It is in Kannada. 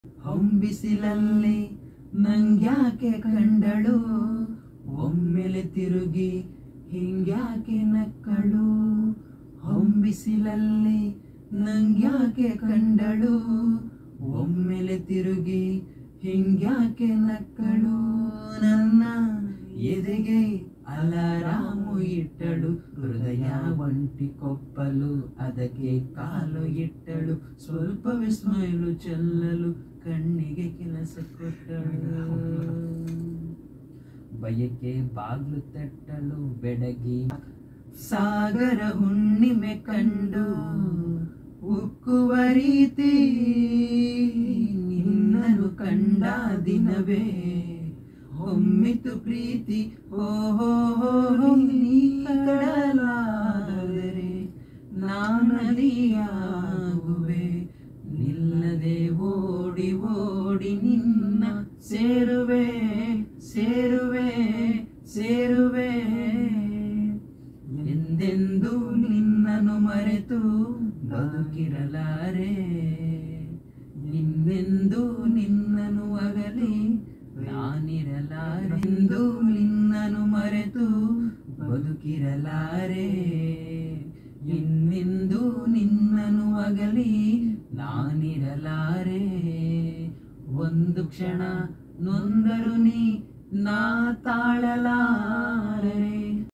ಹೊಂಬಿಸಿಲಲ್ಲಿ ನಂಗ್ಯಾಕೆ ಕಂಡಳು ಒಮ್ಮೆಲೆ ತಿರುಗಿ ಹಿಂಗ್ಯಾಕೆ ನಕ್ಕಳು ಹೊಂಬಿಸಿಲಲ್ಲಿ ನಂಗ್ಯಾಕೆ ಕಂಡಳು ಒಮ್ಮೆಲೆ ತಿರುಗಿ ಹಿಂಗ್ಯಾಕೆ ನಕ್ಕಳು ನನ್ನ ಎದೆಗೆ ಅಲಾರಾಮು ಇಟ್ಟಳು ಹೃದಯ ಒಂಟಿ ಕೊಪ್ಪಲು ಅದಕ್ಕೆ ಕಾಲು ಇಟ್ಟಳು ಸ್ವಲ್ಪವೇ ಸ್ಮೈಲು ಚೆಲ್ಲಲು ಕಣ್ಣಿಗೆ ಕೆಲಸ ಕೊಟ್ಟಳು ಬಯಕೆ ಬಾಗ್ಲು ತಟ್ಟಲು ಬೆಡಗಿ ಸಾಗರ ಹುಣ್ಣಿಮೆ ಕಂಡು ಉಕ್ಕುವ ರೀತಿ ನಿನ್ನನು ಕಂಡ ದಿನವೇ ಹೊಮ್ಮಿತು ಪ್ರೀತಿ ಹೋ ಹೋ ಹೋ ಹೋ, ನೀ ಕಡಲಾದರೆ ನಾನದಿಯಾಗುವೆ ನಿಲ್ಲದೆ ಓಡಿ ಓಡಿ ನಿನ್ನ ಸೇರುವೆ ಸೇರುವೆ ಸೇರುವೆ ಎಂದೆಂದು ನಿನ್ನನು ಮರೆತು ಬದುಕಿರಲಾರೆ ನಿನ್ನೆಂದು ನಿನ್ನನು ಅಗಲಿ ನಾನಿರಲಾರೆಂದು ನಿನ್ನನು ಮರೆತು ಬದುಕಿರಲಾರೆ ಇನ್ನೆಂದು ನಿನ್ನನು ಅಗಲಿ ನಾನಿರಲಾರೆ ಒಂದು ಕ್ಷಣ ನೊಂದರು ನೀ ನಾ ತಾಳಲಾರೆ